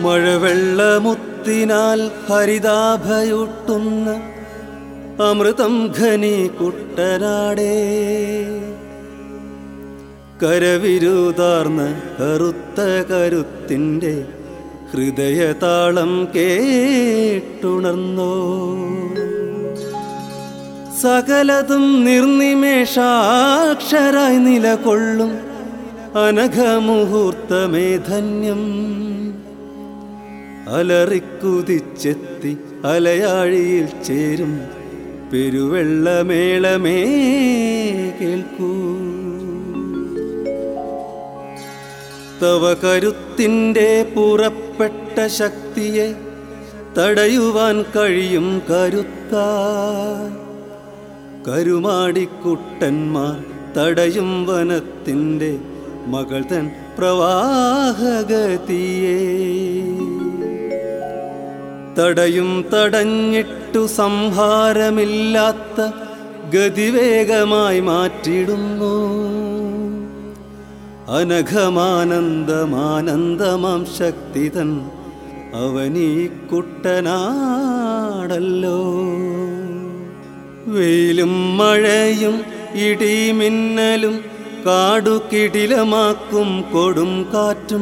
മഴവെള്ളമുത്തിനാൽ ഹരിതാഭയൂട്ടുന്ന അമൃതം ഘനി കുട്ടനാടേ കരവിരുതാർന്ന കറുത്ത കരുത്തിൻ്റെ ഹൃദയതാളം കേട്ടുണർന്നോ സകലതും നിർനിമേഷാക്ഷരായി നിലകൊള്ളും അനഘമുഹൂർത്തമേ ധന്യം അലറിക്കുതിച്ചെത്തി അലയാഴിയിൽ ചേരും പെരുവെള്ളമേളമേ കേൾക്കൂ തവ കരുത്തിൻ്റെ പുറപ്പെട്ട ശക്തിയെ തടയുവാൻ കഴിയും കരുത്ത കരുമാടിക്കുട്ടന്മാർ തടയും വനത്തിൻ്റെ മകൾ തൻ പ്രവാഹഗതിയെ തടയും തടഞ്ഞിട്ടു സംഹാരമില്ലാത്ത ഗതിവേഗമായി മാറ്റിടുന്നു അനഘമാനന്ദമാനന്ദമാം ശക്തിതൻ അവനീ കുട്ടനാടല്ലോ വെയിലും മഴയും ഇടിമിന്നലും കാടുകിടിലമാക്കും കൊടും കാറ്റും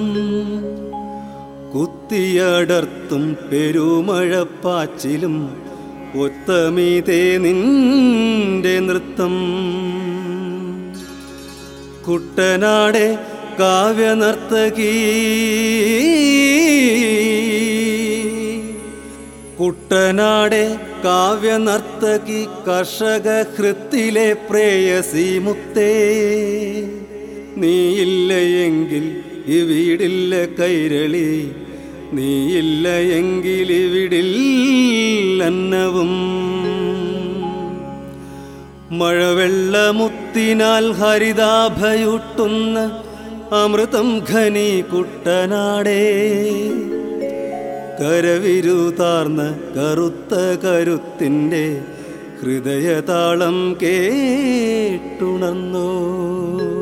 കുത്തിയടർത്തും പെരുമഴപ്പാച്ചിലും ഒത്തമീതേ നിന്റെ നൃത്തം കുട്ടനാടെ കാവ്യനർത്തകീ കുട്ടനാടെ കാവ്യനർത്തകി കർഷക ഹൃത്തിലെ പ്രേയസി മുത്തേ നീയില്ല എങ്കിൽ ഈ വീടില്ല കൈരളി നീയില്ല എങ്കിൽ ഇവിടില്ലന്നവും മഴവെള്ളമുത്തിനാൽ ഹരിതാഭയൂട്ടുന്ന അമൃതം ഘനി കുട്ടനാടേ കരവിരുതാർന്ന കറുത്ത കരുത്തിൻ്റെ ഹൃദയതാളം കേട്ടുണർന്നോ